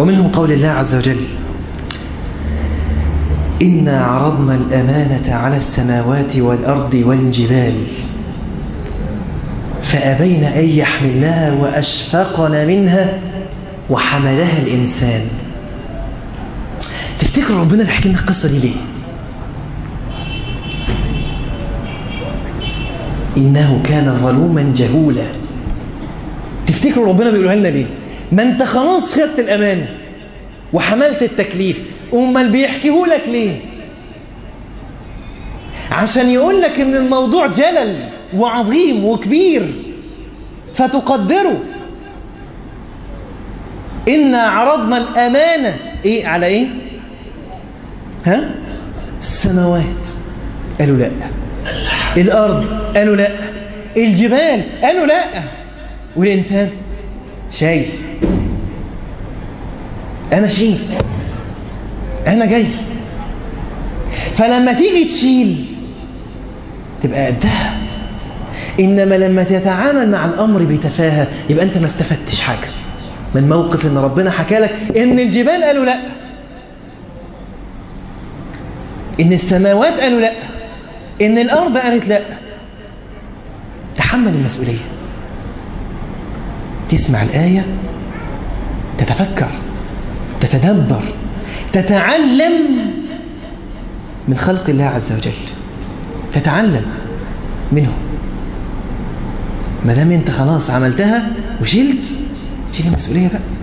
ومنهم قول الله عز وجل إنا عرضنا الأمانة على السماوات والأرض والجبال فأبين أن يحملنها وأشفقن منها وحملها الإنسان تفتكر ربنا بيحكي لنا القصة دي ليه إنه كان ظلوما جهولا تفتكروا ربنا بيقولها لنا ليه ما انت خلاص خدت الأمانة وحملت التكليف امال بيحكيه لك ليه عشان يقول لك ان الموضوع جلل وعظيم وكبير فتقدره إنا عرضنا الأمانة إيه على إيه ها السماوات قالوا لا الأرض قالوا لا الجبال قالوا لا والإنسان شايف أنا شايف أنا جاي فلما تيجي تشيل تبقى قدها إنما لما تتعامل مع الأمر بتفاهة يبقى أنت ما استفدتش حاجة من موقف إن ربنا حكى لك إن الجبال قالوا لا إن السماوات قالوا لا إن الأرض قالت لا تحمل المسؤولية تسمع الآية تتفكر تتدبر تتعلم من خلق الله عز وجل تتعلم منه ما دام انت خلاص عملتها وشلت شيل المسؤوليه بقى